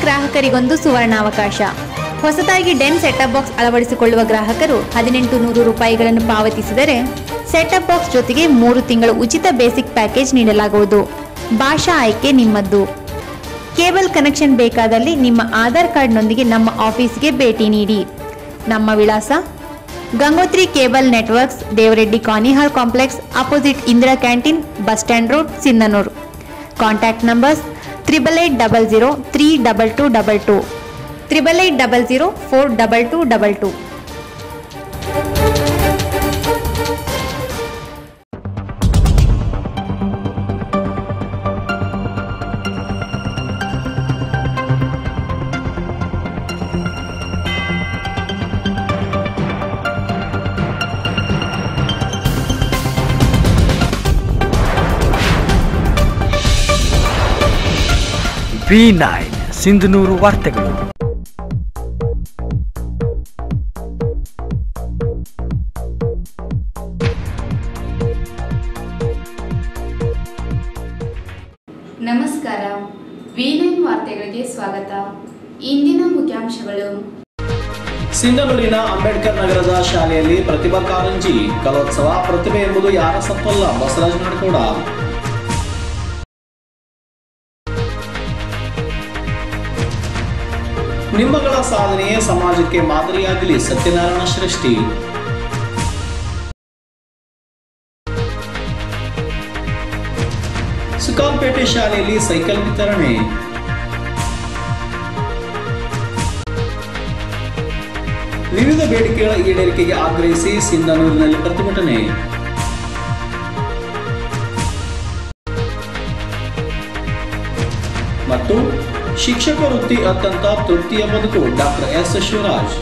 ಗ್ರಾಹಕರಿಗೊಂದು ಸುವರ್ಣಾವಕಾಶ ಹೊಸದಾಗಿ Den setup box ಅಳವಡಿಸಿಕೊಳ್ಳುವ ಗ್ರಾಹಕರು ಹದಿನೆಂಟು ನೂರು ರೂಪಾಯಿಗಳನ್ನು ಪಾವತಿಸಿದರೆ ಸೆಟಪ್ ಬಾಕ್ಸ್ ಜೊತೆಗೆ ಮೂರು ತಿಂಗಳ ಉಚಿತ ಬೇಸಿಕ್ ಪ್ಯಾಕೇಜ್ ನೀಡಲಾಗುವುದು ಭಾಷಾ ಆಯ್ಕೆ ನಿಮ್ಮದ್ದು ಕೇಬಲ್ ಕನೆಕ್ಷನ್ ಬೇಕಾದಲ್ಲಿ ನಿಮ್ಮ ಆಧಾರ್ ಕಾರ್ಡ್ನೊಂದಿಗೆ ನಮ್ಮ ಆಫೀಸ್ಗೆ ಭೇಟಿ ನೀಡಿ ನಮ್ಮ ವಿಳಾಸ Gangotri cable networks Devareddy Kanihar complex opposite Indira canteen bus stand road Sindhanur contact numbers triple eight double zero three double two double two triple eight double zero four double two double two V nine Sindhanur ವಾರ್ತೆಗಳು ನಮಸ್ಕಾರ ವಿ ನೈನ್ ವಾರ್ತೆಗಳಿಗೆ ಸ್ವಾಗತ ಇಂದಿನ ಮುಖ್ಯಾಂಶಗಳು ಸಿಂಧನೂರಿನ ಅಂಬೇಡ್ಕರ್ ನಗರದ ಶಾಲೆಯಲ್ಲಿ ಪ್ರತಿಭಾ ಕಾರಂಜಿ ಕಲೋತ್ಸವ ಪ್ರತಿಭೆ ಎಂಬುದು ಯಾರ ಸತ್ತಲ್ಲ ಬಸವರಾಜ ನಾಡಗೌಡ ನಿಮ್ಮಗಳ ಸಾಧನೆಯೇ ಸಮಾಜಕ್ಕೆ ಮಾದರಿಯಾಗಲಿ ಸತ್ಯನಾರಾಯಣ ಶ್ರೇಷ್ಠಿ ಸುಕಾಲ್ಪೇಟೆ ಶಾಲೆಯಲ್ಲಿ ಸೈಕಲ್ ವಿತರಣೆ ವಿವಿಧ ಬೇಡಿಕೆಗಳ ಈಡೇರಿಕೆಗೆ ಆಗ್ರಹಿಸಿ ಸಿಂಧನೂರಿನಲ್ಲಿ ಪ್ರತಿಭಟನೆ ಮತ್ತು ಶಿಕ್ಷಕ ವೃತ್ತಿ ಅತ್ಯಂತ ತೃಪ್ತಿಯ ಬದುಕು ಡಾಕ್ಟರ್ ಎಸ್ ಶಿವರಾಜ್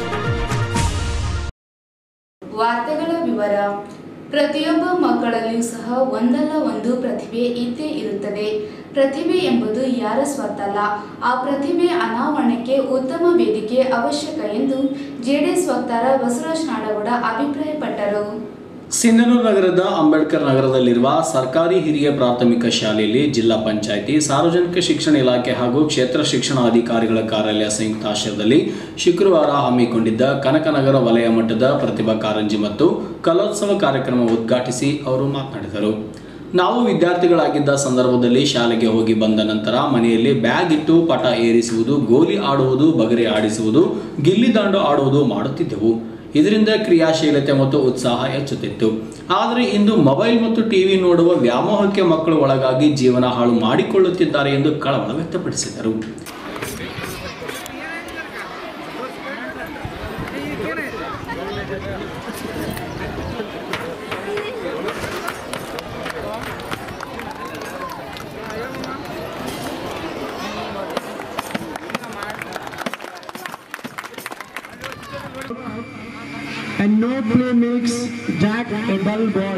ವಾರ್ತೆಗಳ ವಿವರ ಪ್ರತಿಯೊಬ್ಬ ಮಕ್ಕಳಲ್ಲಿಯೂ ಸಹ ಒಂದಲ್ಲ ಒಂದು ಪ್ರತಿಭೆ ಇದ್ದೇ ಇರುತ್ತದೆ ಪ್ರತಿಭೆ ಎಂಬುದು ಯಾರ ಸ್ವತ್ತಲ್ಲ ಆ ಪ್ರತಿಭೆ ಅನಾವರಣಕ್ಕೆ ಉತ್ತಮ ವೇದಿಕೆ ಅವಶ್ಯಕ ಎಂದು ಜೆಡಿಎಸ್ ವಕ್ತಾರ ಬಸವರಾಜ ನಾಡಗೌಡ ಅಭಿಪ್ರಾಯಪಟ್ಟರು ಸಿಂಧನೂರು ನಗರದ ಅಂಬೇಡ್ಕರ್ ನಗರದಲ್ಲಿರುವ ಸರ್ಕಾರಿ ಹಿರಿಯ ಪ್ರಾಥಮಿಕ ಶಾಲೆಯಲ್ಲಿ ಜಿಲ್ಲಾ ಪಂಚಾಯಿತಿ ಸಾರ್ವಜನಿಕ ಶಿಕ್ಷಣ ಇಲಾಖೆ ಹಾಗೂ ಕ್ಷೇತ್ರ ಶಿಕ್ಷಣ ಅಧಿಕಾರಿಗಳ ಕಾರ್ಯಾಲಯ ಸಂಯುಕ್ತಾಶ್ರಯದಲ್ಲಿ ಶುಕ್ರವಾರ ಹಮ್ಮಿಕೊಂಡಿದ್ದ ಕನಕನಗರ ವಲಯ ಮಟ್ಟದ ಪ್ರತಿಭಾ ಕಾರಂಜಿ ಮತ್ತು ಕಲೋತ್ಸವ ಕಾರ್ಯಕ್ರಮ ಉದ್ಘಾಟಿಸಿ ಅವರು ಮಾತನಾಡಿದರು ನಾವು ವಿದ್ಯಾರ್ಥಿಗಳಾಗಿದ್ದ ಸಂದರ್ಭದಲ್ಲಿ ಶಾಲೆಗೆ ಹೋಗಿ ಬಂದ ನಂತರ ಮನೆಯಲ್ಲಿ ಬ್ಯಾಗ್ ಇಟ್ಟು ಪಟ ಏರಿಸುವುದು ಗೋಲಿ ಆಡುವುದು ಬಗರೆ ಆಡಿಸುವುದು ಗಿಲ್ಲಿ ದಾಂಡು ಆಡುವುದು ಮಾಡುತ್ತಿದ್ದೆವು ಇದರಿಂದ ಕ್ರಿಯಾಶೀಲತೆ ಮತ್ತು ಉತ್ಸಾಹ ಹೆಚ್ಚುತ್ತಿತ್ತು ಆದರೆ ಇಂದು ಮೊಬೈಲ್ ಮತ್ತು ಟಿವಿ ನೋಡುವ ವ್ಯಾಮೋಹಕ್ಕೆ ಮಕ್ಕಳು ಒಳಗಾಗಿ ಜೀವನ ಹಾಳು ಮಾಡಿಕೊಳ್ಳುತ್ತಿದ್ದಾರೆ ಎಂದು ಕಳವಳ ವ್ಯಕ್ತಪಡಿಸಿದರು and no play makes Jack a dull boy.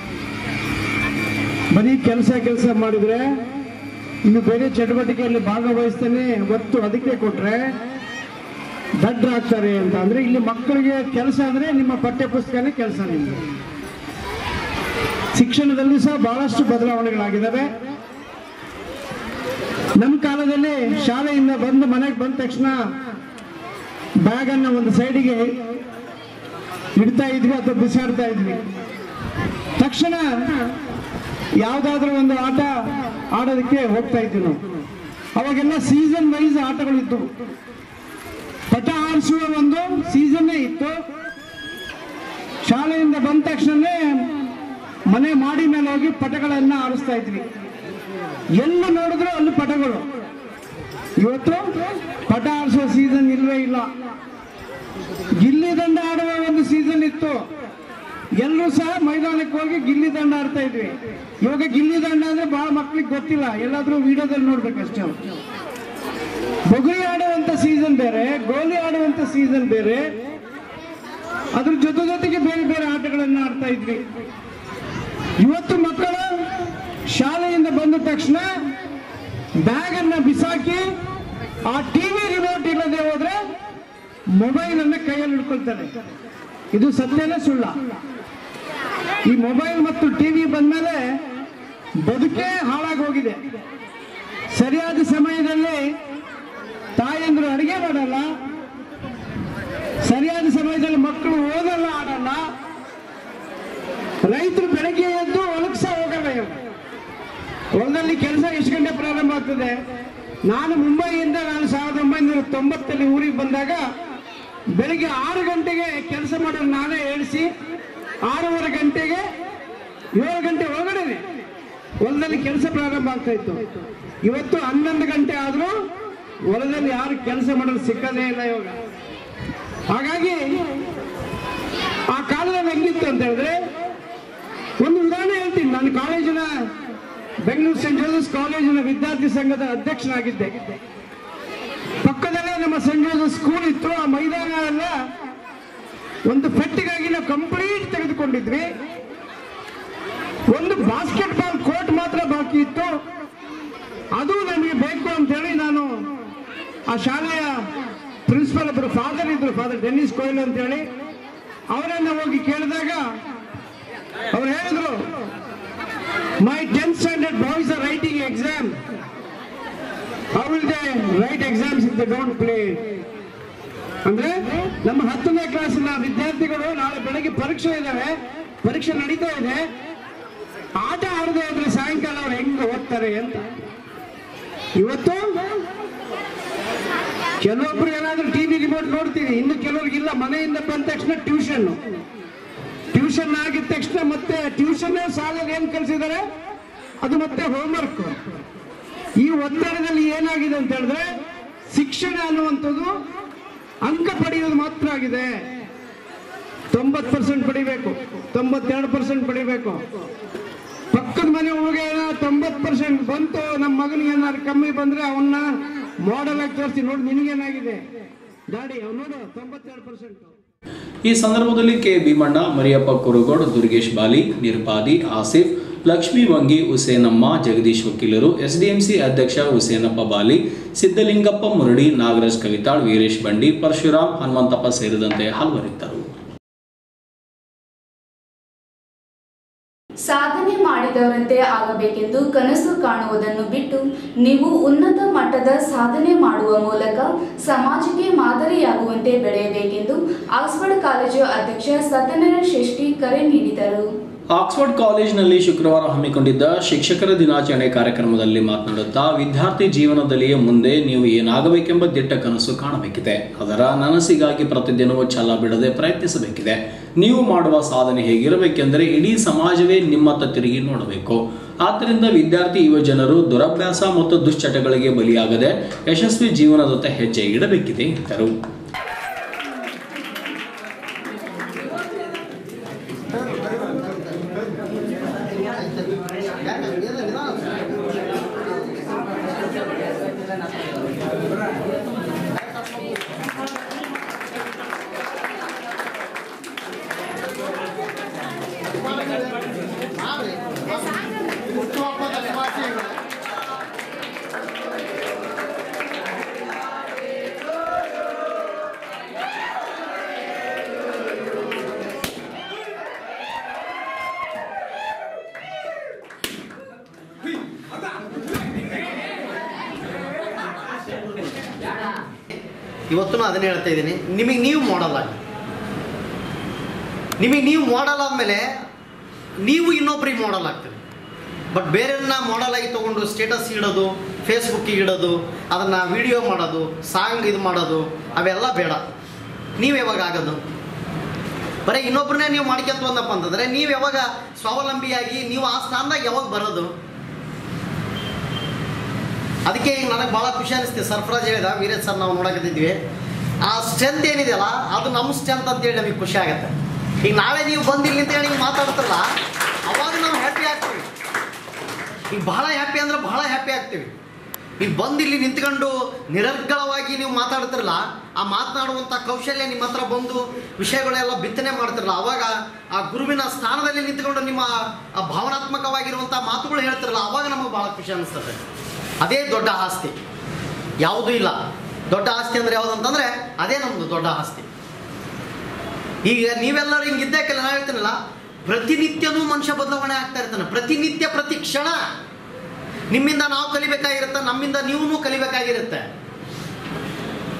ಬರೀ ಕೆಲಸ ಕೆಲಸ ಮಾಡಿದ್ರೆ ಇನ್ನು ಬೇರೆ ಚಟುವಟಿಕೆಯಲ್ಲಿ ಭಾಗವಹಿಸ್ತಾನೆ ಒತ್ತು ಅದಕ್ಕೆ ಕೊಟ್ರೆ ದಡ್ಡರಾಗ್ತಾರೆ ಅಂತ ಅಂದ್ರೆ ಇಲ್ಲಿ ಮಕ್ಕಳಿಗೆ ಕೆಲಸ ಅಂದ್ರೆ ನಿಮ್ಮ ಪಠ್ಯ ಪುಸ್ತಕನೇ ಕೆಲಸ ನಿಮ್ಗೆ ಶಿಕ್ಷಣದಲ್ಲಿ ಸಹ ಬಹಳಷ್ಟು ಬದಲಾವಣೆಗಳಾಗಿದ್ದಾವೆ ನಮ್ಮ ಕಾಲದಲ್ಲಿ ಶಾಲೆಯಿಂದ ಬಂದು ಮನೆಗೆ ಬಂದ ತಕ್ಷಣ ಬ್ಯಾಗ್ ಅನ್ನ ಒಂದು ಸೈಡಿಗೆ ಇಡ್ತಾ ಇದ್ವಿ ಅಥವಾ ಬಿಸಾಡ್ತಾ ಇದ್ವಿ ತಕ್ಷಣ ಯಾವ್ದಾದ್ರೂ ಒಂದು ಆಟ ಆಡೋದಕ್ಕೆ ಹೋಗ್ತಾ ಇದ್ವಿ ನಾವು ಅವಾಗೆಲ್ಲ ಸೀಸನ್ ವೈಸ್ ಆಟಗಳಿತ್ತು ಪಟ ಆರಿಸುವ ಒಂದು ಸೀಸನ್ನೇ ಇತ್ತು ಶಾಲೆಯಿಂದ ಬಂದ ತಕ್ಷಣನೇ ಮನೆ ಮಾಡಿ ಮೇಲೆ ಹೋಗಿ ಪಟಗಳನ್ನ ಆರಿಸ್ತಾ ಇದ್ವಿ ಎಲ್ಲ ನೋಡಿದ್ರು ಅಲ್ಲಿ ಪಟಗಳು ಇವತ್ತು ಪಟ ಆರಿಸುವ ಸೀಸನ್ ಇಲ್ವೇ ಇಲ್ಲ ಗಿಲ್ಲಿ ದಂಡ ಆಡುವ ಒಂದು ಸೀಸನ್ ಇತ್ತು ಎಲ್ಲರೂ ಸಹ ಮೈದಾನಕ್ಕೆ ಹೋಗಿ ಗಿಲ್ಲಿ ದಂಡ ಆಡ್ತಾ ಇದ್ವಿ ಇವಾಗ ಗಿಲ್ಲಿ ದಂಡ ಅಂದ್ರೆ ಬಹಳ ಮಕ್ಳಿಗೆ ಗೊತ್ತಿಲ್ಲ ಎಲ್ಲಾದ್ರೂ ವಿಡಿಯೋದಲ್ಲಿ ನೋಡ್ಬೇಕಷ್ಟೇ ಬೊಗುರಿ ಆಡುವಂತ ಸೀಸನ್ ಬೇರೆ ಗೋಲಿ ಆಡುವಂತ ಸೀಸನ್ ಬೇರೆ ಅದ್ರ ಜೊತೆ ಜೊತೆಗೆ ಬೇರೆ ಬೇರೆ ಆಟಗಳನ್ನ ಆಡ್ತಾ ಇದ್ವಿ ಇವತ್ತು ಮಕ್ಕಳು ಶಾಲೆಯಿಂದ ಬಂದ ತಕ್ಷಣ ಬ್ಯಾಗ್ ಅನ್ನ ಬಿಸಾಕಿ ಆ ಟಿವಿ ರಿಮೋಟ್ ಇಲ್ಲದೆ ಹೋದ್ರೆ ಮೊಬೈಲ್ ಅನ್ನ ಕೈಯಲ್ಲಿ ಹಿಡ್ಕೊಳ್ತಾರೆ ಇದು ಸತ್ಯನೇ ಸುಳ್ಳ ಈ ಮೊಬೈಲ್ ಮತ್ತು ಟಿವಿ ಬಂದ್ಮೇಲೆ ಬದುಕೇ ಹಾಳಾಗಿ ಹೋಗಿದೆ ಸರಿಯಾದ ಸಮಯದಲ್ಲಿ ತಾಯಿ ಅಡಿಗೆ ಮಾಡಲ್ಲ ಸರಿಯಾದ ಸಮಯದಲ್ಲಿ ಮಕ್ಕಳು ಓದಲ್ಲ ಆಡಲ್ಲ ರೈತರು ಬೆಳಗ್ಗೆ ಎದ್ದು ಹೊಲಕ್ಕೆ ಸಹ ಹೋಗಲ್ಲ ಇವಾಗ ಹೊಲದಲ್ಲಿ ಕೆಲಸ ಎಷ್ಟು ಗಂಟೆ ಪ್ರಾರಂಭ ಆಗ್ತದೆ ನಾನು ಮುಂಬೈಯಿಂದ ನಾನು ಸಾವಿರದ ಒಂಬೈನೂರ ತೊಂಬತ್ತಲ್ಲಿ ಊರಿಗೆ ಬಂದಾಗ ಬೆಳಿಗ್ಗೆ ಆರು ಗಂಟೆಗೆ ಕೆಲಸ ಮಾಡೋದು ನಾನೇ ಹೇಳಿಸಿ ಆರೂವರೆ ಗಂಟೆಗೆ ಏಳು ಗಂಟೆ ಒಳಗಡೆನೆ ಹೊಲದಲ್ಲಿ ಕೆಲಸ ಪ್ರಾರಂಭ ಆಗ್ತಾ ಇತ್ತು ಇವತ್ತು ಹನ್ನೊಂದು ಗಂಟೆ ಆದರೂ ಹೊಲದಲ್ಲಿ ಯಾರು ಕೆಲಸ ಮಾಡೋದು ಸಿಕ್ಕದೇ ಇಲ್ಲ ಇವಾಗ ಹಾಗಾಗಿ ಆ ಕಾಲದಲ್ಲಿ ಹೆಂಗಿತ್ತು ಅಂತ ಹೇಳಿದ್ರೆ ಒಂದು ಉದಾಹರಣೆ ಹೇಳ್ತೀನಿ ನಾನು ಕಾಲೇಜಿನ ಬೆಂಗಳೂರು ಸೆಂಟ್ ಜೋಸೆಫ್ ಕಾಲೇಜಿನ ವಿದ್ಯಾರ್ಥಿ ಸಂಘದ ಅಧ್ಯಕ್ಷನಾಗಿದ್ದೆ ಪಕ್ಕದಲ್ಲೇ ನಮ್ಮ ಸೆಂಟ್ ಜೋಸೆಫ್ ಸ್ಕೂಲ್ ಇತ್ತು ಆ ಮೈದಾನ ಎಲ್ಲ ಒಂದು ಪೆಟ್ಟಿಗಾಗಿ ನಾವು ಕಂಪ್ಲೀಟ್ ತೆಗೆದುಕೊಂಡಿದ್ವಿ ಒಂದು ಬಾಸ್ಕೆಟ್ ಬಾಲ್ ಕೋರ್ಟ್ ಮಾತ್ರ ಬಾಕಿ ಇತ್ತು ಅದು ನಮಗೆ ಬೇಕು ಅಂತ ಹೇಳಿ ನಾನು ಆ ಶಾಲೆಯ ಪ್ರಿನ್ಸಿಪಲ್ ಒಬ್ಬರು ಫಾದರ್ ಇದ್ರು ಫಾದರ್ ಡೆನ್ನಿಸ್ ಕೋಯಿಲ್ ಅಂತ ಹೇಳಿ ಅವರನ್ನ ಹೋಗಿ ಕೇಳಿದಾಗ ಅವ್ರು ಹೇಳಿದ್ರು my tenth standard boys are writing exam how will they write exams if they don't play ಅಂದ್ರೆ ನಮ್ಮ ಹತ್ತನೇ ಕ್ಲಾಸಿನ ವಿದ್ಯಾರ್ಥಿಗಳು ನಾಳೆ ಬೆಳಗ್ಗೆ ಪರೀಕ್ಷೆ ಇದಾವೆ ಪರೀಕ್ಷೆ ನಡೀತಾ ಇದೆ ಆಟ ಆಡದೆ ಇದ್ರೆ ಸಾಯಂಕಾಲ ಅವ್ರು ಹೆಂಗ್ ಓದ್ತಾರೆ ಅಂತ ಇವತ್ತು ಕೆಲವೊಬ್ರು ಏನಾದ್ರೂ ಟಿವಿ ರಿಮೋಟ್ ನೋಡ್ತೀವಿ ಇನ್ನು ಕೆಲವ್ರಿಗಿಲ್ಲ ಮನೆಯಿಂದ ಬಂದ ತಕ್ಷಣ ಟ್ಯೂಷನ್ ಟ್ಯೂಷನ್ ಆಗಿದ ತಕ್ಷಣ ಮತ್ತೆ ಟ್ಯೂಷನ್ ಶಾಲೆಗೆ ಏನ್ ಕಲಿಸಿದ್ದಾರೆ ಅದು ಮತ್ತೆ ಹೋಮ್ವರ್ಕ್ ಈ ಒತ್ತಡದಲ್ಲಿ ಏನಾಗಿದೆ ಅಂತ ಹೇಳಿದ್ರೆ ಶಿಕ್ಷಣ ಅನ್ನುವಂಥದ್ದು ಅಂಕ ಪಡೆಯೋದು ಮಾತ್ರ ಆಗಿದೆ ತೊಂಬತ್ತು ಪರ್ಸೆಂಟ್ ಪಡಿಬೇಕು ತೊಂಬತ್ತೆರಡು ಪರ್ಸೆಂಟ್ ಪಡಿಬೇಕು ಪಕ್ಕದ ಮನೆ ಹುಡುಗ ತೊಂಬತ್ತು ಪರ್ಸೆಂಟ್ ಬಂತು ನಮ್ಮ ಮಗನಿಗೆ ಏನಾದ್ರು ಕಮ್ಮಿ ಬಂದ್ರೆ ಅವನ್ನ ಮಾಡೆಲ್ ಆಗಿ ತೋರಿಸಿ ನೋಡಿ ನಿನಗೇನಾಗಿದೆ ಗಾಡಿ ಅವ್ನು ನೋಡು ತೊಂಬತ್ತೆರಡು ಪರ್ಸೆಂಟ್ ಈ ಸಂದರ್ಭದಲ್ಲಿ ಕೆ ಭೀಮಣ್ಣ ಮರಿಯಪ್ಪ ಕುರುಗೋಡ್ ದುರ್ಗೇಶ್ ಬಾಲಿ ನಿರ್ಪಾದಿ ಆಸಿಫ್ ಲಕ್ಷ್ಮೀ ವಂಗಿ ಹುಸೇನಮ್ಮ ಜಗದೀಶ್ ವಕೀಲರು ಎಸ್ಡಿಎಂಸಿ ಅಧ್ಯಕ್ಷ ಹುಸೇನಪ್ಪ ಬಾಲಿ ಸಿದ್ದಲಿಂಗಪ್ಪ ಮುರಡಿ ನಾಗರಾಜ್ ಕವಿತಾಳ್ ವೀರೇಶ್ ಬಂಡಿ ಪರಶುರಾಮ್ ಹನುಮಂತಪ್ಪ ಸೇರಿದಂತೆ ಹಲವರಿದ್ದರು ಸಾಧನೆ ಮಾಡಿದವರಂತೆ ಆಗಬೇಕೆಂದು ಕನಸು ಕಾಣುವುದನ್ನು ಬಿಟ್ಟು ನೀವು ಉನ್ನತ ಮಟ್ಟದ ಸಾಧನೆ ಮಾಡುವ ಮೂಲಕ ಸಮಾಜಕ್ಕೆ ಮಾದರಿಯಾಗುವಂತೆ ಬೆಳೆಯಬೇಕೆಂದು ಆಕ್ಸ್ಫರ್ಡ್ ಕಾಲೇಜು ಅಧ್ಯಕ್ಷ ಸತ್ಯನಾರಾಯಣ ಶ್ರೇಷ್ಠಿ ಕರೆ ನೀಡಿದರು ಆಕ್ಸ್ಫರ್ಡ್ ಕಾಲೇಜಿನಲ್ಲಿ ಶುಕ್ರವಾರ ಹಮ್ಮಿಕೊಂಡಿದ್ದ ಶಿಕ್ಷಕರ ದಿನಾಚರಣೆ ಕಾರ್ಯಕ್ರಮದಲ್ಲಿ ಮಾತನಾಡುತ್ತಾ ವಿದ್ಯಾರ್ಥಿ ಜೀವನದಲ್ಲಿಯೇ ಮುಂದೆ ನೀವು ಏನಾಗಬೇಕೆಂಬ ದಿಟ್ಟ ಕನಸು ಕಾಣಬೇಕಿದೆ ಅದರ ನನಸಿಗಾಗಿ ಪ್ರತಿದಿನವೂ ಛಲ ಬಿಡದೆ ಪ್ರಯತ್ನಿಸಬೇಕಿದೆ ನೀವು ಮಾಡುವ ಸಾಧನೆ ಹೇಗಿರಬೇಕೆಂದರೆ ಇಡೀ ಸಮಾಜವೇ ನಿಮ್ಮತ್ತ ತಿರುಗಿ ನೋಡಬೇಕು ಆದ್ದರಿಂದ ವಿದ್ಯಾರ್ಥಿ ಯುವ ಜನರು ದುರಭ್ಯಾಸ ಮತ್ತು ದುಶ್ಚಟಗಳಿಗೆ ಬಲಿಯಾಗದೆ ಯಶಸ್ವಿ ಜೀವನದತ್ತ ಹೆಜ್ಜೆ ಇಡಬೇಕಿದೆ ಎಂದರು ಇವತ್ತು ಅದನ್ನೇ ಹೇಳ್ತಾ ಇದ್ದೀನಿ ನಿಮಗೆ ನೀವು ಮಾಡಲ್ ಆಗಿ ನಿಮಗೆ ನೀವು ಮಾಡಲ್ ಆದಮೇಲೆ ನೀವು ಇನ್ನೊಬ್ರಿಗೆ ಮಾಡಲ್ ಆಗ್ತೀರಿ ಬಟ್ ಬೇರೆಯನ್ನ ಮಾಡಲ್ ಆಗಿ ತೊಗೊಂಡು ಸ್ಟೇಟಸ್ ಇಡೋದು ಫೇಸ್ಬುಕ್ಕಿಗೆ ಇಡೋದು ಅದನ್ನು ವಿಡಿಯೋ ಮಾಡೋದು ಸಾಂಗ್ ಇದು ಮಾಡೋದು ಅವೆಲ್ಲ ಬೇಡ ನೀವು ಯಾವಾಗ ಆಗೋದು ಬರೀ ಇನ್ನೊಬ್ಬರನ್ನೇ ನೀವು ಮಾಡ್ಕೊಂತ ಬಂದಪ್ಪ ಅಂತಂದರೆ ನೀವು ಯಾವಾಗ ಸ್ವಾವಲಂಬಿಯಾಗಿ ನೀವು ಆ ಸ್ಥಾನದಾಗ ಯಾವಾಗ ಬರೋದು ಅದಕ್ಕೆ ಈಗ ನನಗೆ ಭಾಳ ಖುಷಿ ಅನಿಸ್ತು ಸರ್ಫರಾಜ್ ಹೇಳಿದ ವೀರೇಶ್ ಸರ್ ನಾವು ನೋಡಕತ್ತಿದ್ವಿ ಆ ಸ್ಟ್ರೆಂತ್ ಏನಿದೆಯಲ್ಲ ಅದು ನಮ್ಮ ಸ್ಟ್ರೆಂತ್ ಅಂತೇಳಿ ನಮಗೆ ಖುಷಿ ಆಗುತ್ತೆ ಈಗ ನಾಳೆ ನೀವು ಬಂದು ಇಲ್ಲಿ ಅಂತ ಹೇಳಿ ಹಿಂಗೆ ಮಾತಾಡ್ತಾರಲ್ಲ ಅವಾಗ ನಾವು ಹ್ಯಾಪಿ ಆಗ್ತೀವಿ ಈಗ ಬಹಳ ಹ್ಯಾಪಿ ಅಂದ್ರೆ ಬಹಳ ಹ್ಯಾಪಿ ಆಗ್ತೀವಿ ಈಗ ಬಂದು ಇಲ್ಲಿ ನಿಂತ್ಕೊಂಡು ನಿರರ್ಗಳವಾಗಿ ನೀವು ಮಾತಾಡ್ತಿರಲ್ಲ ಆ ಮಾತನಾಡುವಂಥ ಕೌಶಲ್ಯ ನಿಮ್ಮ ಹತ್ರ ಬಂದು ವಿಷಯಗಳೆಲ್ಲ ಬಿತ್ತನೆ ಮಾಡ್ತಿರಲ್ಲ ಅವಾಗ ಆ ಗುರುವಿನ ಸ್ಥಾನದಲ್ಲಿ ನಿಂತ್ಕೊಂಡು ನಿಮ್ಮ ಆ ಭಾವನಾತ್ಮಕವಾಗಿರುವಂಥ ಮಾತುಗಳು ಹೇಳ್ತಿರಲ್ಲ ಅವಾಗ ನಮಗೆ ಭಾಳ ಖುಷಿ ಅನಿಸ್ತದೆ ಅದೇ ದೊಡ್ಡ ಆಸ್ತಿ ಯಾವುದೂ ಇಲ್ಲ ದೊಡ್ಡ ಆಸ್ತಿ ಅಂದ್ರೆ ಯಾವುದು ಅಂತಂದ್ರೆ ಅದೇ ನಮ್ಮದು ದೊಡ್ಡ ಆಸ್ತಿ ಈಗ ನೀವೆಲ್ಲರೂ ಹಿಂಗಿದ್ದಕ್ಕೆಲ್ಲ ನಾನು ಹೇಳ್ತೀನಲ್ಲ ಪ್ರತಿನಿತ್ಯನೂ ಮನುಷ್ಯ ಬದಲಾವಣೆ ಆಗ್ತಾ ಇರ್ತಾನೆ ಪ್ರತಿನಿತ್ಯ ಪ್ರತಿ ಕ್ಷಣ ನಿಮ್ಮಿಂದ ನಾವು ಕಲಿಬೇಕಾಗಿರುತ್ತೆ ನಮ್ಮಿಂದ ನೀವು ಕಲಿಬೇಕಾಗಿರುತ್ತೆ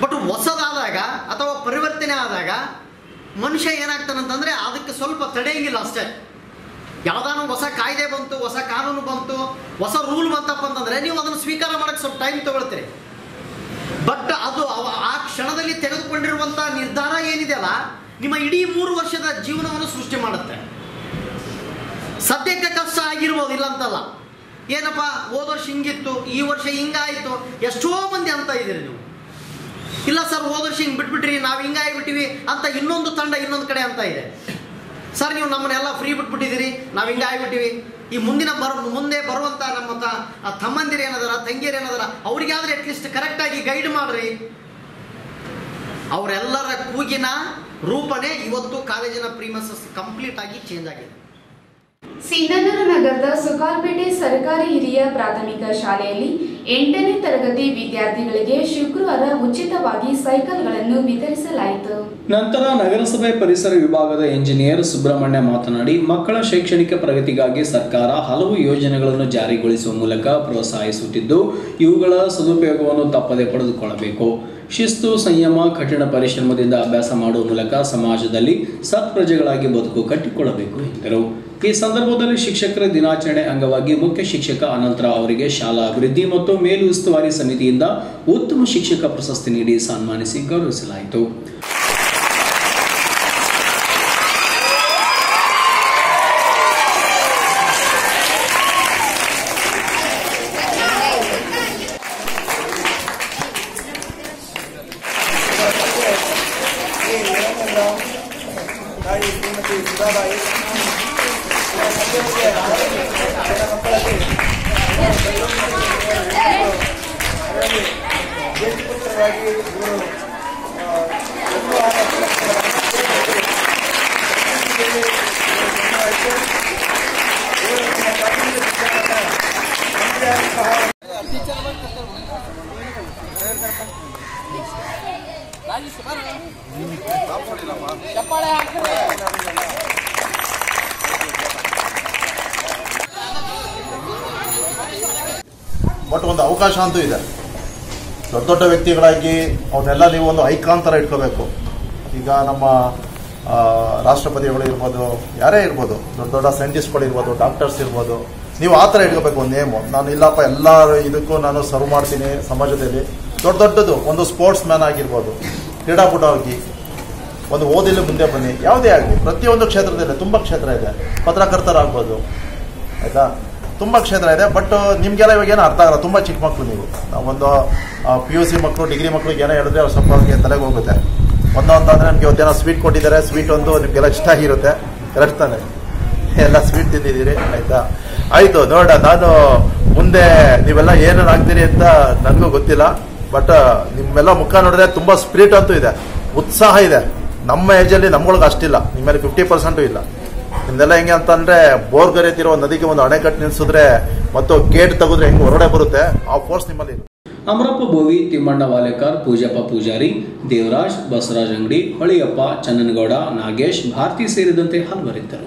ಬಟ್ ಹೊಸದಾದಾಗ ಅಥವಾ ಪರಿವರ್ತನೆ ಆದಾಗ ಮನುಷ್ಯ ಏನಾಗ್ತಾನಂತಂದರೆ ಅದಕ್ಕೆ ಸ್ವಲ್ಪ ತಡೆಯಂಗಿಲ್ಲ ಅಷ್ಟೇ ಯಾವ್ದಾನ ಹೊಸ ಕಾಯ್ದೆ ಬಂತು ಹೊಸ ಕಾನೂನು ಬಂತು ಹೊಸ ರೂಲ್ ಬಂತಪ್ಪ ಅಂತಂದರೆ ನೀವು ಅದನ್ನು ಸ್ವೀಕಾರ ಮಾಡೋಕ್ಕೆ ಸ್ವಲ್ಪ ಟೈಮ್ ತಗೊಳ್ತೀರಿ ಬಟ್ ಅದು ಅವ- ಆ ಕ್ಷಣದಲ್ಲಿ ತೆಗೆದುಕೊಂಡಿರುವಂಥ ನಿರ್ಧಾರ ಏನಿದೆಯಲ್ಲ ನಿಮ್ಮ ಇಡೀ ಮೂರು ವರ್ಷದ ಜೀವನವನ್ನು ಸೃಷ್ಟಿ ಮಾಡುತ್ತೆ ಸದ್ಯಕ್ಕೆ ಕಷ್ಟ ಆಗಿರ್ಬೋದು ಇಲ್ಲ ಅಂತಲ್ಲ ಏನಪ್ಪ ಹೋದ ವರ್ಷ ಹಿಂಗಿತ್ತು ಈ ವರ್ಷ ಹಿಂಗಾಯಿತು ಎಷ್ಟೋ ಮಂದಿ ಅಂತ ಇದ್ದೀರಿ ನೀವು ಇಲ್ಲ ಸರ್ ಹೋದ ವರ್ಷ ಹಿಂಗೆ ಬಿಟ್ಬಿಟ್ರಿ ನಾವು ಹಿಂಗಾಗಿಬಿಟ್ಟಿವಿ ಅಂತ ಇನ್ನೊಂದು ತಂಡ ಇನ್ನೊಂದು ಕಡೆ ಅಂತ ಇದೆ ಸರ್ ನೀವು ನಮ್ಮನ್ನೆಲ್ಲ ಫ್ರೀ ಬಿಟ್ಬಿಟ್ಟಿದ್ದೀರಿ ನಾವು ಹಿಂಗಾಗಿಬಿಟ್ಟಿವಿ ಈ ಮುಂದಿನ ಬರ ಮುಂದೆ ಬರುವಂಥ ನಮ್ಮ ತ ಆ ತಮ್ಮಂದಿರು ಏನದಾರ ತಂಗಿಯರು ಏನದಾರ ಅವ್ರಿಗಾದ್ರೆ ಅಟ್ಲೀಸ್ಟ್ ಕರೆಕ್ಟಾಗಿ ಗೈಡ್ ಮಾಡ್ರಿ ಅವರೆಲ್ಲರ ಕೂಗಿನ ರೂಪನೇ ಇವತ್ತು ಕಾಲೇಜಿನ ಪ್ರೀಮಸಸ್ ಕಂಪ್ಲೀಟ್ ಆಗಿ ಚೇಂಜ್ ಆಗಿದೆ ಸಿಂಧನೂರು ನಗರದ ಸುಕಾಲ್ಪೇಟೆ ಸರ್ಕಾರಿ ಹಿರಿಯ ಪ್ರಾಥಮಿಕ ಶಾಲೆಯಲ್ಲಿ ಎಂಟನೇ ತರಗತಿ ವಿದ್ಯಾರ್ಥಿಗಳಿಗೆ ಶುಕ್ರವಾರ ಉಚಿತವಾಗಿ ಸೈಕಲ್ಗಳನ್ನು ವಿತರಿಸಲಾಯಿತು ನಂತರ ನಗರಸಭೆ ಪರಿಸರ ವಿಭಾಗದ ಎಂಜಿನಿಯರ್ ಸುಬ್ರಹ್ಮಣ್ಯ ಮಾತನಾಡಿ ಮಕ್ಕಳ ಶೈಕ್ಷಣಿಕ ಪ್ರಗತಿಗಾಗಿ ಸರ್ಕಾರ ಹಲವು ಯೋಜನೆಗಳನ್ನು ಜಾರಿಗೊಳಿಸುವ ಮೂಲಕ ಪ್ರೋತ್ಸಾಹಿಸುತ್ತಿದ್ದು ಇವುಗಳ ಸದುಪಯೋಗವನ್ನು ತಪ್ಪದೆ ಪಡೆದುಕೊಳ್ಳಬೇಕು ಶಿಸ್ತು ಸಂಯಮ ಕಠಿಣ ಪರಿಶ್ರಮದಿಂದ ಅಭ್ಯಾಸ ಮಾಡುವ ಮೂಲಕ ಸಮಾಜದಲ್ಲಿ ಸತ್ಪ್ರಜೆಗಳಾಗಿ ಬದುಕು ಕಟ್ಟಿಕೊಳ್ಳಬೇಕು ಎಂದರು ಈ ಸಂದರ್ಭದಲ್ಲಿ ಶಿಕ್ಷಕರ ದಿನಾಚರಣೆ ಅಂಗವಾಗಿ ಮುಖ್ಯ ಶಿಕ್ಷಕ ಅನಂತರ ಅವರಿಗೆ ಶಾಲಾ ಅಭಿವೃದ್ಧಿ ಮತ್ತು ಮೇಲು ಉಸ್ತುವಾರಿ ಸಮಿತಿಯಿಂದ ಉತ್ತಮ ಶಿಕ್ಷಕ ಪ್ರಶಸ್ತಿ ನೀಡಿ ಸನ್ಮಾನಿಸಿ ಗೌರವಿಸಲಾಯಿತು ಬಟ್ ಒಂದು ಅವಕಾಶ ಅಂತೂ ಇದೆ ದೊಡ್ಡ ದೊಡ್ಡ ವ್ಯಕ್ತಿಗಳಾಗಿ ಅವನ್ನೆಲ್ಲ ನೀವು ಒಂದು ಐಕಾನ್ ಥರ ಇಟ್ಕೋಬೇಕು ಈಗ ನಮ್ಮ ಆ, ರಾಷ್ಟ್ರಪತಿಗಳು ಇರ್ಬೋದು ಯಾರೇ ಇರ್ಬೋದು ದೊಡ್ಡ ದೊಡ್ಡ ಸೈಂಟಿಸ್ಟ್ಗಳು ಇರ್ಬೋದು ಡಾಕ್ಟರ್ಸ್ ಇರ್ಬೋದು ನೀವು ಆ ಥರ ಇಟ್ಕೋಬೇಕು ಒಂದು ನೇಮು ನಾನು ಇಲ್ಲಪ್ಪ ಎಲ್ಲ ಇದಕ್ಕೂ ನಾನು ಸರ್ವ್ ಮಾಡ್ತೀನಿ ಸಮಾಜದಲ್ಲಿ ದೊಡ್ಡ ದೊಡ್ಡದು ಒಂದು ಸ್ಪೋರ್ಟ್ಸ್ ಮ್ಯಾನ್ ಆಗಿರ್ಬೋದು ಕ್ರೀಡಾಪಟು ಆಗಿ ಒಂದು ಓದಿಲ್ಲಿ ಮುಂದೆ ಬನ್ನಿ ಯಾವುದೇ ಆಗಲಿ ಪ್ರತಿಯೊಂದು ಕ್ಷೇತ್ರದಲ್ಲಿ ತುಂಬ ಕ್ಷೇತ್ರ ಇದೆ ಪತ್ರಕರ್ತರಾಗ್ಬೋದು ಆಯಿತಾ ತುಂಬ ಕ್ಷೇತ್ರ ಇದೆ ಬಟ್ ನಿಮಗೆಲ್ಲ ಇವಾಗ ಏನೋ ಅರ್ಥ ಆಗಲ್ಲ ತುಂಬ ಚಿಕ್ಕ ಮಕ್ಕಳು ನೀವು ನಾವೊಂದು ಪಿ ಯು ಸಿ ಮಕ್ಕಳು ಡಿಗ್ರಿ ಮಕ್ಕಳಿಗೆ ಏನೋ ಹೇಳಿದ್ರೆ ಅವ್ರು ಸ್ವಲ್ಪ ಅವ್ರಿಗೆ ತಲೆಗೆ ಹೋಗುತ್ತೆ ಒಂದು ಅಂತಂದರೆ ನಮಗೆ ಇವತ್ತೇನೋ ಸ್ವೀಟ್ ಕೊಟ್ಟಿದ್ದಾರೆ ಸ್ವೀಟ್ ಒಂದು ನಿಮಗೆಲ್ಲ ಇಷ್ಟ ಆಗಿರುತ್ತೆ ಕರೆಕ್ಟ್ ತಾನೆ ಎಲ್ಲ ಸ್ವೀಟ್ ತಿಂದಿದ್ದೀರಿ ಆಯಿತಾ ಆಯಿತು ನೋಡ ನಾನು ಮುಂದೆ ನೀವೆಲ್ಲ ಏನೇನು ಆಗ್ತೀರಿ ಅಂತ ನನಗೂ ಗೊತ್ತಿಲ್ಲ ಬಟ್ ನಿಮ್ಮೆಲ್ಲ ಮುಖ ನೋಡಿದ್ರೆ ತುಂಬ ಸ್ಪಿರಿಟ್ ಅಂತೂ ಇದೆ ಉತ್ಸಾಹ ಇದೆ ನಮ್ಮ ಏಜಲ್ಲಿ ನಮ್ಗಳ್ಗೆ ಅಷ್ಟಿಲ್ಲ ನಿಮ್ಮ ಮೇಲೆ ಫಿಫ್ಟಿ ಪರ್ಸೆಂಟು ಇಲ್ಲ ನಿಮ್ದೆಲ್ಲ ಹೆಂಗೆ ಅಂತಂದ್ರೆ ಬೋರ್ ಗರಿತಿರೋ ನದಿಗೆ ಒಂದು ಅಣೆಕಟ್ಟು ನಿಲ್ಸಿದ್ರೆ ಮತ್ತು ಗೇಟ್ ತೆಗೆದ್ರೆ ಹೆಂಗೆ ಹೊರಗಡೆ ಬರುತ್ತೆ ಆ ಫೋರ್ಸ್ ನಿಮ್ಮಲ್ಲಿ ಇದೆ. ಅಮರಪ್ಪ ಬೋವಿ ತಿಮ್ಮಣ್ಣ ವಾಲೇಕರ್ ಪೂಜಪ್ಪ ಪೂಜಾರಿ ದೇವರಾಜ್ ಬಸವರಾಜ್ ಅಂಗಡಿ ಹೊಳಿಯಪ್ಪ ಚನ್ನನಗೌಡ ನಾಗೇಶ್ ಭಾರತಿ ಸೇರಿದಂತೆ ಹಲವರಿದ್ದರು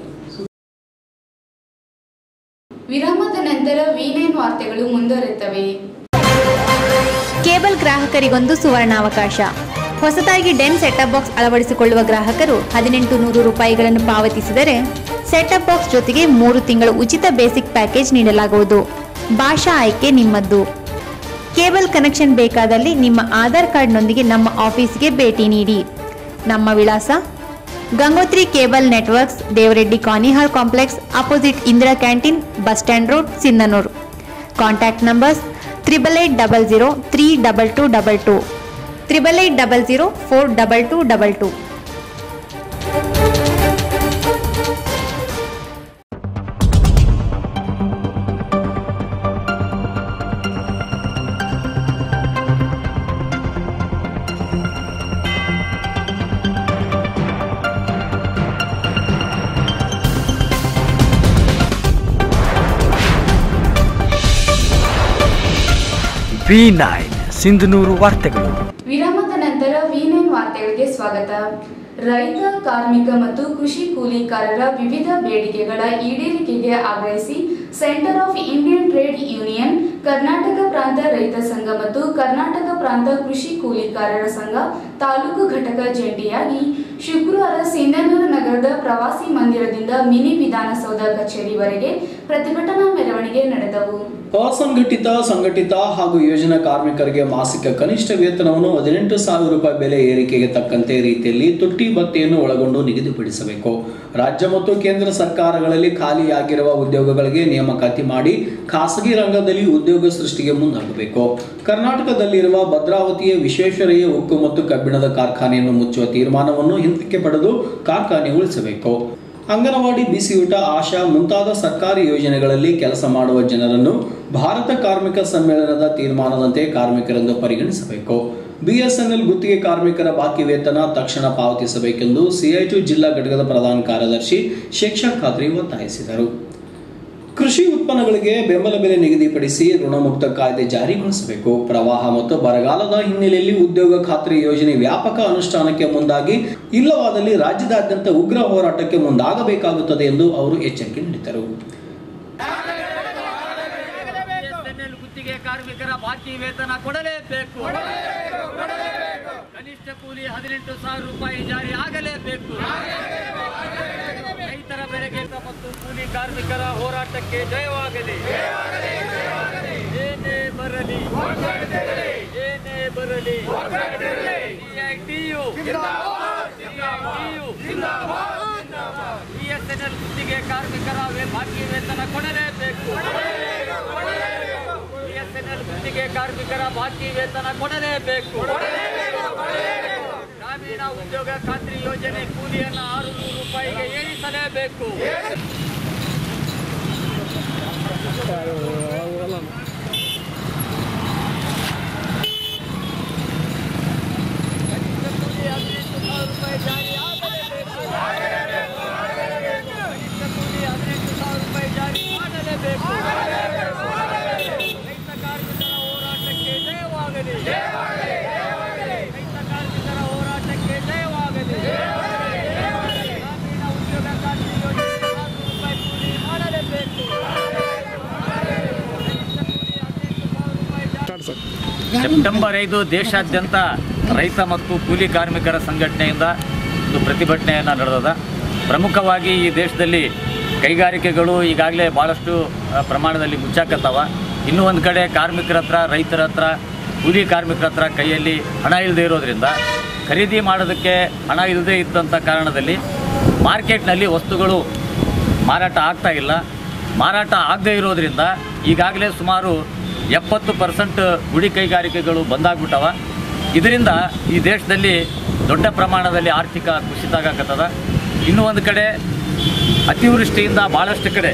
ವಿರಾಮದ ನಂತರ ವಿ ನೈನ್ ವಾರ್ತೆಗಳು ಮುಂದುವರೆಯುತ್ತವೆ ಕೇಬಲ್ ಗ್ರಾಹಕರಿಗೊಂದು ಸುವರ್ಣಾವಕಾಶ ಹೊಸದಾಗಿ ಡೆನ್ ಸೆಟಪ್ ಬಾಕ್ಸ್ ಅಳವಡಿಸಿಕೊಳ್ಳುವ ಗ್ರಾಹಕರು ಹದಿನೆಂಟು ನೂರು ರೂಪಾಯಿಗಳನ್ನು ಪಾವತಿಸಿದರೆ ಸೆಟಪ್ ಬಾಕ್ಸ್ ಜೊತೆಗೆ ಮೂರು ತಿಂಗಳು ಉಚಿತ ಬೇಸಿಕ್ ಪ್ಯಾಕೇಜ್ ನೀಡಲಾಗುವುದು ಭಾಷಾ ಆಯ್ಕೆ ನಿಮ್ಮದ್ದು ಕೇಬಲ್ ಕನೆಕ್ಷನ್ ಬೇಕಾದಲ್ಲಿ ನಿಮ್ಮ ಆಧಾರ್ ಕಾರ್ಡ್ನೊಂದಿಗೆ ನಮ್ಮ ಆಫೀಸ್ಗೆ ಭೇಟಿ ನೀಡಿ ನಮ್ಮ ವಿಳಾಸ Gangotri cable networks Devareddy Kanihar complex opposite Indira canteen bus stand road Sindhanur contact numbers triple eight double zero three double two double two triple eight double zero four double two double two V nine Sindhanur ವಾರ್ತೆಗಳು ವಿರಾಮದ ನಂತರ ವಿ ನೈನ್ ವಾರ್ತೆಗಳಿಗೆ ಸ್ವಾಗತ ರೈತ ಕಾರ್ಮಿಕ ಮತ್ತು ಕೃಷಿ ಕೂಲಿಕಾರರ ವಿವಿಧ ಬೇಡಿಕೆಗಳ ಈಡೇರಿಕೆಗೆ ಆಗ್ರಹಿಸಿ centre of Indian trade union Karnataka ಪ್ರಾಂತ ರೈತ ಸಂಘ ಮತ್ತು ಕರ್ನಾಟಕ ಪ್ರಾಂತ ಕೃಷಿ ಕೂಲಿಕಾರರ ಸಂಘ ತಾಲೂಕು ಘಟಕ ಜಂಟಿಯಾಗಿ ಶುಕ್ರವಾರ ಸಿಂಧನೂರು ನಗರದ ಪ್ರವಾಸಿ ಮಂದಿರದಿಂದ ಮಿನಿ ವಿಧಾನಸೌಧ ಕಚೇರಿವರೆಗೆ ಪ್ರತಿಭಟನಾ ಮೆರವಣಿಗೆ ನಡೆದವು ಅಸಂಘಟಿತ ಸಂಘಟಿತ ಹಾಗೂ ಯೋಜನಾ ಕಾರ್ಮಿಕರಿಗೆ ಮಾಸಿಕ ಕನಿಷ್ಠ ವೇತನವನ್ನು ಹದಿನೆಂಟು ಸಾವಿರ ರೂಪಾಯಿ ಬೆಲೆ ಏರಿಕೆಗೆ ತಕ್ಕಂತೆ ರೀತಿಯಲ್ಲಿ ತುಟ್ಟಿ ಭತ್ಯೆಯನ್ನು ಒಳಗೊಂಡು ನಿಗದಿಪಡಿಸಬೇಕು ರಾಜ್ಯ ಮತ್ತು ಕೇಂದ್ರ ಸರ್ಕಾರಗಳಲ್ಲಿ ಖಾಲಿಯಾಗಿರುವ ಉದ್ಯೋಗಗಳಿಗೆ ನೇಮಕಾತಿ ಮಾಡಿ ಖಾಸಗಿ ರಂಗದಲ್ಲಿ ಉದ್ಯೋಗ ಸೃಷ್ಟಿಗೆ ಮುಂದಾಗಬೇಕು ಕರ್ನಾಟಕದಲ್ಲಿರುವ ಭದ್ರಾವತಿಯ ವಿಶ್ವೇಶ್ವರಯ್ಯ ಉಕ್ಕು ಮತ್ತು ಕಬ್ಬಿಣದ ಕಾರ್ಖಾನೆಯನ್ನು ಮುಚ್ಚುವ ತೀರ್ಮಾನವನ್ನು ಹಿಂದಕ್ಕೆ ಪಡೆದು ಕಾರ್ಖಾನೆ ಉಳಿಸಬೇಕು ಅಂಗನವಾಡಿ ಬಿಸಿಯೂಟ ಆಶಾ ಮುಂತಾದ ಸರ್ಕಾರಿ ಯೋಜನೆಗಳಲ್ಲಿ ಕೆಲಸ ಮಾಡುವ ಜನರನ್ನು ಭಾರತ ಕಾರ್ಮಿಕ ಸಮ್ಮೇಳನದ ತೀರ್ಮಾನದಂತೆ ಕಾರ್ಮಿಕರೆಂದು ಪರಿಗಣಿಸಬೇಕು ಬಿಎಸ್ಎನ್ಎಲ್ ಗುತ್ತಿಗೆ ಕಾರ್ಮಿಕರ ಬಾಕಿ ವೇತನ ತಕ್ಷಣ ಪಾವತಿಸಬೇಕೆಂದು ಸಿಐಟಿ ಜಿಲ್ಲಾ ಘಟಕದ ಪ್ರಧಾನ ಕಾರ್ಯದರ್ಶಿ ಶಿಕ್ಷಾ ಖಾದ್ರಿ ಒತ್ತಾಯಿಸಿದರು ಕೃಷಿ ಉತ್ಪನ್ನಗಳಿಗೆ ಬೆಂಬಲ ಬೆಲೆ ನಿಗದಿಪಡಿಸಿ ಋಣಮುಕ್ತ ಕಾಯ್ದೆ ಜಾರಿಗೊಳಿಸಬೇಕು ಪ್ರವಾಹ ಮತ್ತು ಬರಗಾಲದ ಹಿನ್ನೆಲೆಯಲ್ಲಿ ಉದ್ಯೋಗ ಖಾತ್ರಿ ಯೋಜನೆ ವ್ಯಾಪಕ ಅನುಷ್ಠಾನಕ್ಕೆ ಮುಂದಾಗಿ ಇಲ್ಲವಾದಲ್ಲಿ ರಾಜ್ಯದಾದ್ಯಂತ ಉಗ್ರ ಹೋರಾಟಕ್ಕೆ ಮುಂದಾಗಬೇಕಾಗುತ್ತದೆ ಎಂದು ಅವರು ಎಚ್ಚರಿಕೆ ನೀಡಿದರು ಬಿಎಸ್ಎನ್ಎಲ್ ಗುತ್ತಿಗೆ ಕಾರ್ಮಿಕರ ಬಾಕಿ ವೇತನ ಕೊಡಲೇಬೇಕು ಕನಿಷ್ಠ ಕೂಲಿ ಹದಿನೆಂಟು ಸಾವಿರ ರೂಪಾಯಿ ಜಾರಿ ಆಗಲೇಬೇಕು ರೈತರ ಬೆಳೆಗೆ ಮತ್ತು ಕೂಲಿ ಕಾರ್ಮಿಕರ ಹೋರಾಟಕ್ಕೆ ಜಯವಾಗಲಿ ಏನೇ ಬರಲಿ ಏನೇ ಬರಲಿ CITU. CITU. ಬಿಎಸ್ಎನ್ಎಲ್ ಗುತ್ತಿಗೆ ಕಾರ್ಮಿಕರ ವೇ- ಬಾಕಿ ವೇತನ ಕೊಡಲೇಬೇಕು ಬಿಎಸ್ಎನ್ಎಲ್ ಗುತ್ತಿಗೆ ಕಾರ್ಮಿಕರ ಬಾಕಿ ವೇತನ ಕೊಡಲೇಬೇಕು ಗ್ರಾಮೀಣ ಉದ್ಯೋಗ ಖಾತ್ರಿ ಯೋಜನೆ ಕೂಲಿಯನ್ನು ಆರು ನೂರು ರೂಪಾಯಿಗೆ ಏರಿಸಲೇಬೇಕು ಕನಿಷ್ಠ ಕೂಲಿ ಹದಿನೆಂಟು ಸಾವಿರ ರೂಪಾಯಿ ಜಾರಿ ಆಗಲೇಬೇಕು ಕನಿಷ್ಠ ಕೂಲಿ ಹದಿನೆಂಟು ಸಾವಿರ ರೂಪಾಯಿ ಜಾರಿ ಮಾಡಲೇಬೇಕು ರೈತ ಕಾರ್ಮಿಕರ ಹೋರಾಟಕ್ಕೆ ಜಯವಾಗಲಿ ರೈತ ಕಾರ್ಮಿಕರ ಹೋರಾಟಕ್ಕೆ ಜಯವಾಗಲಿ ಗ್ರಾಮೀಣ ಉದ್ಯೋಗ ಖಾತ್ರಿ ಯೋಜನೆ ನಾಲ್ಕು ರೂಪಾಯಿ ಕೂಲಿ ಮಾಡಲೇಬೇಕು ಕನಿಷ್ಠ ಕೂಲಿ ಹದಿನೆಂಟು ಸಾವಿರ ರೂಪಾಯಿ ಜಾರಿ ಸೆಪ್ಟೆಂಬರ್ ಐದು ದೇಶಾದ್ಯಂತ ರೈತ ಮತ್ತು ಕೂಲಿ ಕಾರ್ಮಿಕರ ಸಂಘಟನೆಯಿಂದ ಒಂದು ಪ್ರತಿಭಟನೆಯನ್ನು ನಡೆದದ ಪ್ರಮುಖವಾಗಿ ಈ ದೇಶದಲ್ಲಿ ಕೈಗಾರಿಕೆಗಳು ಈಗಾಗಲೇ ಭಾಳಷ್ಟು ಆ, ಪ್ರಮಾಣದಲ್ಲಿ ಮುಚ್ಚಾಕತ್ತಾವ ಇನ್ನೂ ಒಂದು ಕಡೆ ಕಾರ್ಮಿಕರ ಹತ್ರ ರೈತರ ಹತ್ರ ಕೂಲಿ ಕಾರ್ಮಿಕರ ಹತ್ರ ಕೈಯಲ್ಲಿ ಹಣ ಇಲ್ಲದೆ ಇರೋದ್ರಿಂದ ಖರೀದಿ ಮಾಡೋದಕ್ಕೆ ಹಣ ಇಲ್ಲದೆ ಇದ್ದಂಥ ಕಾರಣದಲ್ಲಿ ಮಾರ್ಕೆಟ್ನಲ್ಲಿ ವಸ್ತುಗಳು ಮಾರಾಟ ಆಗ್ತಾ ಇಲ್ಲ ಮಾರಾಟ ಆಗದೇ ಇರೋದ್ರಿಂದ ಈಗಾಗಲೇ ಸುಮಾರು ಎಪ್ಪತ್ತು ಪರ್ಸೆಂಟ್ ಗುಡಿ ಕೈಗಾರಿಕೆಗಳು ಬಂದಾಗ್ಬಿಟ್ಟವ ಇದರಿಂದ ಈ ದೇಶದಲ್ಲಿ ದೊಡ್ಡ ಪ್ರಮಾಣದಲ್ಲಿ ಆರ್ಥಿಕ ಕುಸಿತ ಆಗಕತ್ತದ ಇನ್ನೂ ಒಂದು ಕಡೆ ಅತಿವೃಷ್ಟಿಯಿಂದ ಭಾಳಷ್ಟು ಕಡೆ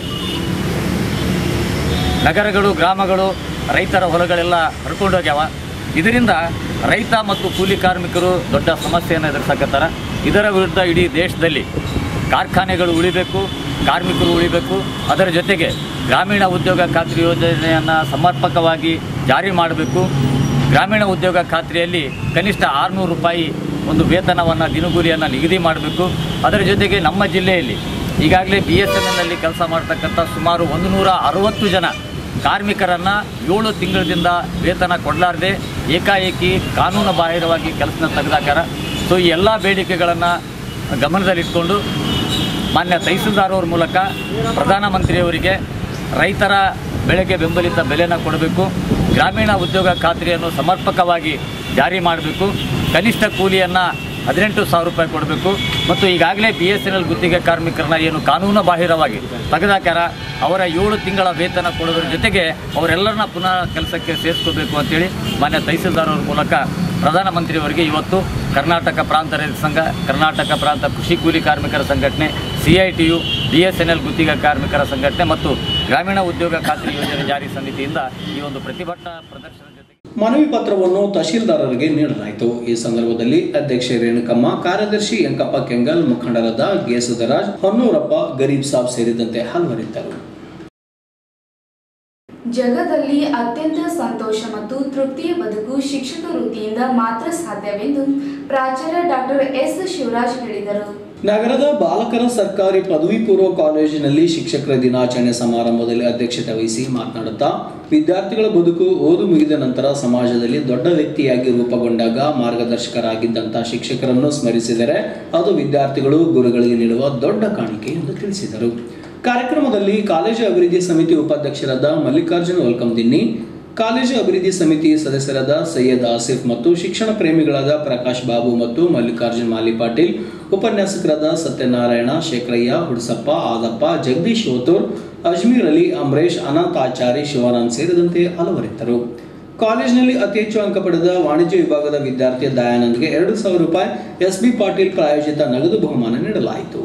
ನಗರಗಳು ಗ್ರಾಮಗಳು ರೈತರ ಹೊಲಗಳೆಲ್ಲ ಹರ್ಕೊಂಡು ಹೋಗ್ಯಾವ ಇದರಿಂದ ರೈತ ಮತ್ತು ಕೂಲಿ ಕಾರ್ಮಿಕರು ದೊಡ್ಡ ಸಮಸ್ಯೆಯನ್ನು ಎದುರಿಸಕತ್ತಾರ ಇದರ ವಿರುದ್ಧ ಇಡೀ ದೇಶದಲ್ಲಿ ಕಾರ್ಖಾನೆಗಳು ಉಳಿಬೇಕು ಕಾರ್ಮಿಕರು ಉಳಿಬೇಕು ಅದರ ಜೊತೆಗೆ ಗ್ರಾಮೀಣ ಉದ್ಯೋಗ ಖಾತ್ರಿ ಯೋಜನೆಯನ್ನು ಸಮರ್ಪಕವಾಗಿ ಜಾರಿ ಮಾಡಬೇಕು ಗ್ರಾಮೀಣ ಉದ್ಯೋಗ ಖಾತ್ರಿಯಲ್ಲಿ ಕನಿಷ್ಠ ಆರುನೂರು ರೂಪಾಯಿ ಒಂದು ವೇತನವನ್ನು ದಿನಗೂಲಿಯನ್ನು ನಿಗದಿ ಮಾಡಬೇಕು ಅದರ ಜೊತೆಗೆ ನಮ್ಮ ಜಿಲ್ಲೆಯಲ್ಲಿ ಈಗಾಗಲೇ ಬಿ ಎಸ್ ಎನ್ ಎಲ್ನಲ್ಲಿ ಕೆಲಸ ಮಾಡ್ತಕ್ಕಂಥ ಸುಮಾರು ಒಂದು ನೂರ ಅರವತ್ತು ಜನ ಕಾರ್ಮಿಕರನ್ನು ಏಳು ತಿಂಗಳಿಂದ ವೇತನ ಕೊಡಲಾರದೆ ಏಕಾಏಕಿ ಕಾನೂನು ಬಾಹಿರವಾಗಿ ಕೆಲಸನ ತೆಗೆದಾಕಾರ ಸೊ ಈ ಎಲ್ಲ ಬೇಡಿಕೆಗಳನ್ನು ಗಮನದಲ್ಲಿಟ್ಕೊಂಡು ಮಾನ್ಯ ತಹಸೀಲ್ದಾರ್ ಅವ್ರ ಮೂಲಕ ಪ್ರಧಾನಮಂತ್ರಿಯವರಿಗೆ ರೈತರ ಬೆಳೆಗೆ ಬೆಂಬಲಿತ ಬೆಲೆನ ಕೊಡಬೇಕು ಗ್ರಾಮೀಣ ಉದ್ಯೋಗ ಖಾತ್ರಿಯನ್ನು ಸಮರ್ಪಕವಾಗಿ ಜಾರಿ ಮಾಡಬೇಕು ಕನಿಷ್ಠ ಕೂಲಿಯನ್ನು ಹದಿನೆಂಟು ಸಾವಿರ ರೂಪಾಯಿ ಕೊಡಬೇಕು ಮತ್ತು ಈಗಾಗಲೇ ಬಿ ಎಸ್ ಎನ್ ಎಲ್ ಗುತ್ತಿಗೆ ಕಾರ್ಮಿಕರನ್ನ ಏನು ಕಾನೂನು ಬಾಹಿರವಾಗಿ ತೆಗೆದಾಕ್ಯಾರ ಅವರ ಏಳು ತಿಂಗಳ ವೇತನ ಕೊಡೋದ್ರ ಜೊತೆಗೆ ಅವರೆಲ್ಲರನ್ನ ಪುನಃ ಕೆಲಸಕ್ಕೆ ಸೇರಿಸ್ಕೋಬೇಕು ಅಂತೇಳಿ ಮಾನ್ಯ ತಹಸೀಲ್ದಾರ್ ಅವ್ರ ಮೂಲಕ ಪ್ರಧಾನಮಂತ್ರಿಯವರಿಗೆ ಇವತ್ತು ಕರ್ನಾಟಕ ಪ್ರಾಂತ ರೈತ ಸಂಘ ಕರ್ನಾಟಕ ಪ್ರಾಂತ ಕೃಷಿ ಕೂಲಿ ಕಾರ್ಮಿಕರ ಸಂಘಟನೆ C I T U B S N L ಗುತ್ತಿಗೆ ಕಾರ್ಮಿಕರ ಸಂಘಟನೆ ಮತ್ತು ಗ್ರಾಮೀಣ ಉದ್ಯೋಗ ಖಾತ್ರಿ ಯೋಜನೆ ಜಾರಿ ಸಮಿತಿಯಿಂದ ಈ ಒಂದು ಪ್ರತಿಭಟನಾ ಪ್ರದರ್ಶನ ಜೊತೆಗೆ ಮನವಿ ಪತ್ರವನ್ನು ತಹಶೀಲ್ದಾರರಿಗೆ ನೀಡಲಾಯಿತು ಈ ಸಂದರ್ಭದಲ್ಲಿ ಅಧ್ಯಕ್ಷೆ ರೇಣುಕಮ್ಮ ಕಾರ್ಯದರ್ಶಿ ಯಂಕಪ್ಪ ಕೆಂಗಲ್ ಮುಖಂಡರಾದ ಗೇಸುದರಾಜ್ ಹೊನ್ನೂರಪ್ಪ ಗರೀಬ್ ಸಾಬ್ ಸೇರಿದಂತೆ ಹಲವರಿದ್ದರು ಜಗದಲ್ಲಿ ಅತ್ಯಂತ ಸಂತೋಷ ಮತ್ತು ತೃಪ್ತಿಯ ಬದುಕು ಶಿಕ್ಷಕ ವೃತ್ತಿಯಿಂದ ಮಾತ್ರ ಸಾಧ್ಯವೆಂದು ಪ್ರಾಚಾರ್ಯ ಡಾಕ್ಟರ್ ಎಸ್ ಶಿವರಾಜ್ ಹೇಳಿದರು ನಗರದ ಬಾಲಕರ ಸರ್ಕಾರಿ ಪದವಿ ಪೂರ್ವ ಕಾಲೇಜಿನಲ್ಲಿ ಶಿಕ್ಷಕರ ದಿನಾಚರಣೆ ಸಮಾರಂಭದಲ್ಲಿ ಅಧ್ಯಕ್ಷತೆ ವಹಿಸಿ ಮಾತನಾಡುತ್ತಾ ವಿದ್ಯಾರ್ಥಿಗಳ ಬದುಕು ಓದು ಮುಗಿದ ನಂತರ ಸಮಾಜದಲ್ಲಿ ದೊಡ್ಡ ವ್ಯಕ್ತಿಯಾಗಿ ರೂಪುಗೊಂಡಾಗ ಮಾರ್ಗದರ್ಶಕರಾಗಿದ್ದಂಥ ಶಿಕ್ಷಕರನ್ನು ಸ್ಮರಿಸಿದರೆ ಅದು ವಿದ್ಯಾರ್ಥಿಗಳು ಗುರುಗಳಿಗೆ ನೀಡುವ ದೊಡ್ಡ ಕಾಣಿಕೆ ಎಂದು ತಿಳಿಸಿದರು ಕಾರ್ಯಕ್ರಮದಲ್ಲಿ ಕಾಲೇಜು ಅಭಿವೃದ್ಧಿ ಸಮಿತಿ ಉಪಾಧ್ಯಕ್ಷರಾದ ಮಲ್ಲಿಕಾರ್ಜುನ ವಲ್ಕಮ್ ದಿನ್ನಿ ಕಾಲೇಜು ಅಭಿವೃದ್ಧಿ ಸಮಿತಿ ಸದಸ್ಯರಾದ ಸೈಯದ್ ಆಸಿಫ್ ಮತ್ತು ಶಿಕ್ಷಣ ಪ್ರೇಮಿಗಳಾದ ಪ್ರಕಾಶ್ ಬಾಬು ಮತ್ತು ಮಲ್ಲಿಕಾರ್ಜುನ್ ಮಾಲಿ ಪಾಟೀಲ್ ಉಪನ್ಯಾಸಕರಾದ ಸತ್ಯನಾರಾಯಣ ಶೇಖರಯ್ಯ ಹುಡ್ಸಪ್ಪ ಆದಪ್ಪ ಜಗದೀಶ್ ಓತೂರ್ ಅಜ್ಮೀರ್ ಅಲಿ ಅಮರೇಶ್ ಅನಂತ್ ಆಚಾರಿ ಶಿವಾನಂದ್ ಸೇರಿದಂತೆ ಹಲವರಿದ್ದರು ಕಾಲೇಜಿನಲ್ಲಿ ಅತಿ ಹೆಚ್ಚು ಅಂಕ ಪಡೆದ ವಾಣಿಜ್ಯ ವಿಭಾಗದ ವಿದ್ಯಾರ್ಥಿ ದಯಾನಂದ್ಗೆ ಎರಡು ಸಾವಿರ ರೂಪಾಯಿ ಎಸ್ ಬಿ ಪಾಟೀಲ್ ಪ್ರಾಯೋಜಿತ ನಗದು ಬಹುಮಾನ ನೀಡಲಾಯಿತು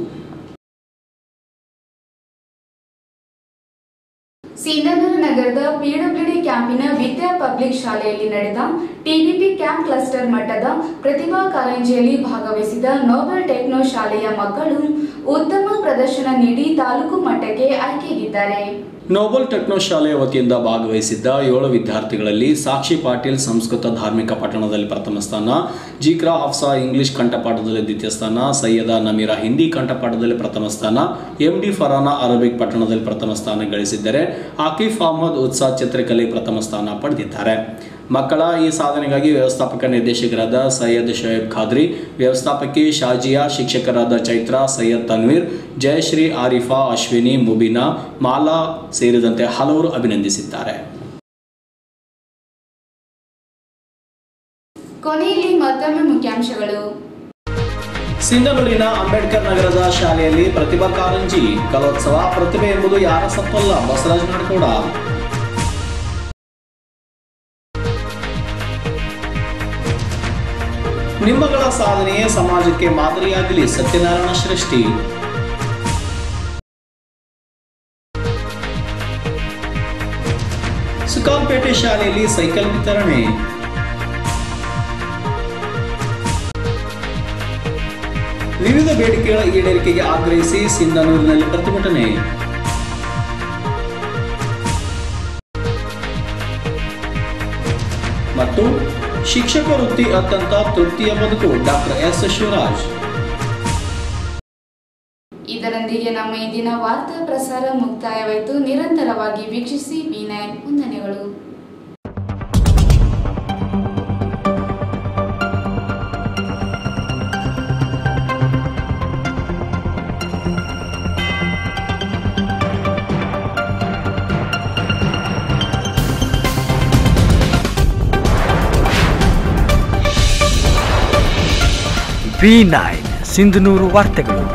ಸಿಂಧನೂರು ನಗರದ ಪಿಡಬ್ಲ್ಯೂಡಿ ಕ್ಯಾಂಪಿನ ವಿದ್ಯಾ ಪಬ್ಲಿಕ್ ಶಾಲೆಯಲ್ಲಿ ನಡೆದ ಟಿಡಿಪಿ ಕ್ಯಾಂಪ್ ಕ್ಲಸ್ಟರ್ ಮಟ್ಟದ ಪ್ರತಿಭಾ ಕಾರಂಜಿಯಲ್ಲಿ ಭಾಗವಹಿಸಿದ ನೋಬಲ್ ಟೆಕ್ನೋ ಶಾಲೆಯ ಮಕ್ಕಳು ಉತ್ತಮ ಪ್ರದರ್ಶನ ನೀಡಿ ತಾಲೂಕು ಮಟ್ಟಕ್ಕೆ ಆಯ್ಕೆಗಿದ್ದಾರೆ ನೋಬಲ್ ಟೆಕ್ನೋ ಶಾಲೆಯ ವತಿಯಿಂದ ಭಾಗವಹಿಸಿದ್ದ ಏಳು ವಿದ್ಯಾರ್ಥಿಗಳಲ್ಲಿ ಸಾಕ್ಷಿ ಪಾಟೀಲ್ ಸಂಸ್ಕೃತ ಧಾರ್ಮಿಕ ಪಠಣದಲ್ಲಿ ಪ್ರಥಮ ಸ್ಥಾನ ಜಿಕ್ರಾ ಹಫ್ಸಾ ಇಂಗ್ಲಿಷ್ ಕಂಠಪಾಠದಲ್ಲಿ ದ್ವಿತೀಯ ಸ್ಥಾನ ಸೈಯದ ನಮೀರಾ ಹಿಂದಿ ಕಂಠಪಾಠದಲ್ಲಿ ಪ್ರಥಮ ಸ್ಥಾನ ಎಂ ಡಿ ಫರಾನ ಅರಬಿಕ್ ಪಟ್ಟಣದಲ್ಲಿ ಪ್ರಥಮ ಸ್ಥಾನ ಗಳಿಸಿದ್ದರೆ ಆಕಿಫ್ ಅಹಮದ್ ಉತ್ಸಾಹ ಚಿತ್ರಕಲೆ ಪ್ರಥಮ ಸ್ಥಾನ ಪಡೆದಿದ್ದಾರೆ ಮಕ್ಕಳ ಈ ಸಾಧನೆಗಾಗಿ ವ್ಯವಸ್ಥಾಪಕ ನಿರ್ದೇಶಕರಾದ ಸೈಯದ್ ಶೋಯಬ್ ಖಾದ್ರಿ ವ್ಯವಸ್ಥಾಪಕಿ ಶಾಜಿಯಾ ಶಿಕ್ಷಕರಾದ ಚೈತ್ರ ಸೈಯದ್ ತನ್ವೀರ್ ಜಯಶ್ರೀ ಆರಿಫಾ ಅಶ್ವಿನಿ ಮುಬಿನಾ ಮಾಲಾ ಸೇರಿದಂತೆ ಹಲವರು ಅಭಿನಂದಿಸಿದ್ದಾರೆ ಕೊನೆಯಲ್ಲಿ ಮತ್ತೊಮ್ಮೆ ಮುಖ್ಯಾಂಶಗಳು ಸಿಂಧನೂರಿನ ಅಂಬೇಡ್ಕರ್ ನಗರದ ಶಾಲೆಯಲ್ಲಿ ಪ್ರತಿಭಾ ಕಾರಂಜಿ ಕಲೋತ್ಸವ ಪ್ರತಿಭೆ ಎಂಬುದು ಯಾರ ಸಪ್ಪಲ್ಲ ಬಸವರಾಜ್ ನಾಡ್ಕೋಡ ನಿಮ್ಮಗಳ ಸಾಧನೆಯೇ ಸಮಾಜಕ್ಕೆ ಮಾದರಿಯಾಗಲಿ ಸತ್ಯನಾರಾಯಣ ಶ್ರೇಷ್ಠಿ ಸುಕಾಲ್ಪೇಟೆ ಶಾಲೆಯಲ್ಲಿ ಸೈಕಲ್ ವಿತರಣೆ ವಿವಿಧ ಬೇಡಿಕೆಗಳ ಈಡೇರಿಕೆಗೆ ಆಗ್ರಹಿಸಿ ಸಿಂಧನೂರಿನಲ್ಲಿ ಪ್ರತಿಭಟನೆ ಮತ್ತು ಶಿಕ್ಷಕ ವೃತ್ತಿ ಅತ್ಯಂತ ತೃಪ್ತಿಯ ಬದುಕು ಡಾಕ್ಟರ್ ಎಸ್ ಶಿವರಾಜ್ ಇದರೊಂದಿಗೆ ನಮ್ಮ ಇಂದಿನ ವಾರ್ತಾ ಪ್ರಸಾರ ಮುಕ್ತಾಯವಾಯಿತು ನಿರಂತರವಾಗಿ ವೀಕ್ಷಿಸಿ ಬಿ ನೈನ್ ವಂದನೆಗಳು ವಿ ನೈನ್ ಸಿಂಧನೂರು ವಾರ್ತೆಗಳು